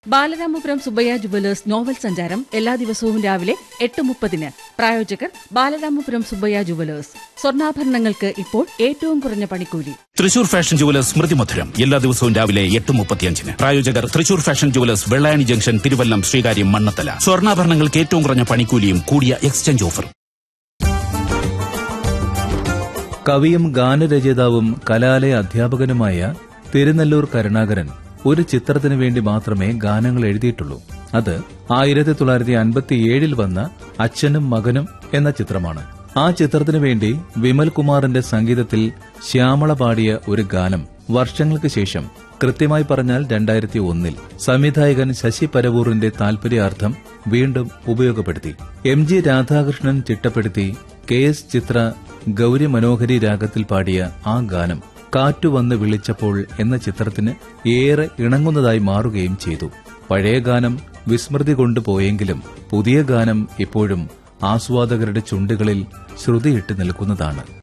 Balaramapuram Subbaiah jewellers novel സഞ്ചാരം എല്ലാ ദിവസവും രാവിലെ എട്ട് മുപ്പതിന് പ്രായോജകർ ബാലരാമപുരം സുബയ്യ ജുവലേഴ്സ് സ്വർണ്ണാഭരണങ്ങൾക്ക് ഇപ്പോൾ ഏറ്റവും കുറഞ്ഞ പണിക്കൂലി തൃശൂർ ഫാഷൻ ജുവലേഴ്സ് സ്മൃതി മധുരം എല്ലാ ദിവസവും രാവിലെ എട്ട് മുപ്പത്തിയഞ്ചിന് പ്രായോജകർ Thrissur fashion jewellers Vellayani junction Thiruvallam Sreekaryam Mannanthala സ്വർണ്ണാഭരണങ്ങൾക്ക് ഏറ്റവും കുറഞ്ഞ പണിക്കൂലിയും കൂടിയ എക്സ്ചേഞ്ച് ഓഫറും കവിയും ഗാനരചയിതാവും കലാലയ അധ്യാപകനുമായ തിരുനെല്ലൂർ കരുണാകരൻ ഒരു ചിത്രത്തിനു വേണ്ടി മാത്രമേ ഗാനങ്ങൾ എഴുതിയിട്ടുള്ളൂ അത് ആയിരത്തി തൊള്ളായിരത്തി അൻപത്തിയേഴിൽ വന്ന അച്ഛനും മകനും എന്ന ചിത്രമാണ് ആ ചിത്രത്തിനു വേണ്ടി വിമൽ കുമാറിന്റെ സംഗീതത്തിൽ ശ്യാമള പാടിയ ഒരു ഗാനം വർഷങ്ങൾക്ക് ശേഷം കൃത്യമായി പറഞ്ഞാൽ രണ്ടായിരത്തി ഒന്നിൽ സംവിധായകൻ ശശി പരവൂറിന്റെ താൽപര്യാർത്ഥം വീണ്ടും ഉപയോഗപ്പെടുത്തി എം ജി രാധാകൃഷ്ണൻ ചിട്ടപ്പെടുത്തി കെ എസ് ചിത്ര ഗൗരി മനോഹരി രാഗത്തിൽ പാടിയ ആ ഗാനം കാറ്റുവന്ന് വിളിച്ചപ്പോൾ എന്ന ചിത്രത്തിന് ഏറെ ഇണങ്ങുന്നതായി മാറുകയും ചെയ്തു പഴയ ഗാനം വിസ്മൃതി കൊണ്ടുപോയെങ്കിലും പുതിയ ഗാനം ഇപ്പോഴും ആസ്വാദകരുടെ ചുണ്ടുകളിൽ ശ്രുതിയിട്ട് നിൽക്കുന്നതാണ്